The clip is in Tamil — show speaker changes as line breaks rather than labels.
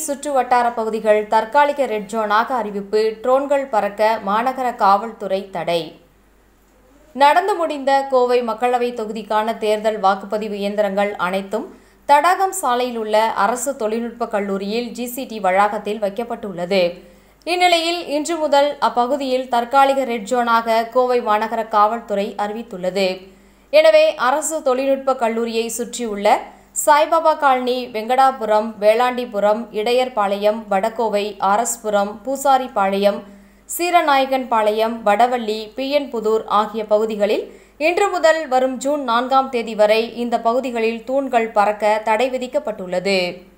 சுற்று வட்டார பகுதிகள் தற்காலிக ரெட் ஜோனாக அறிவிப்பு ட்ரோன்கள் பறக்க மாநகர காவல்துறை தடை நடந்து முடிந்த கோவை மக்களவைத் தொகுதிக்கான தேர்தல் வாக்குப்பதிவு இயந்திரங்கள் அனைத்தும் தடாகம் சாலையில் உள்ள அரசு தொழில்நுட்ப கல்லூரியில் ஜிசிடி வளாகத்தில் வைக்கப்பட்டுள்ளது இந்நிலையில் இன்று முதல் அப்பகுதியில் தற்காலிக ரெட் ஜோனாக கோவை மாநகர காவல்துறை அறிவித்துள்ளது எனவே அரசு தொழில்நுட்ப கல்லூரியை சுற்றியுள்ள சாய்பாபா காலனி வெங்கடாபுரம் வேளாண்டிபுரம் இடையர்பாளையம் வடகோவை ஆரஸ்புரம் பூசாரிபாளையம் சீரநாயகன் பாளையம் வடவள்ளி பிஎன்புதூர் ஆகிய பகுதிகளில் இன்று முதல் வரும் ஜூன் நான்காம் தேதி வரை இந்த பகுதிகளில் தூண்கள் பறக்க தடை விதிக்கப்பட்டுள்ளது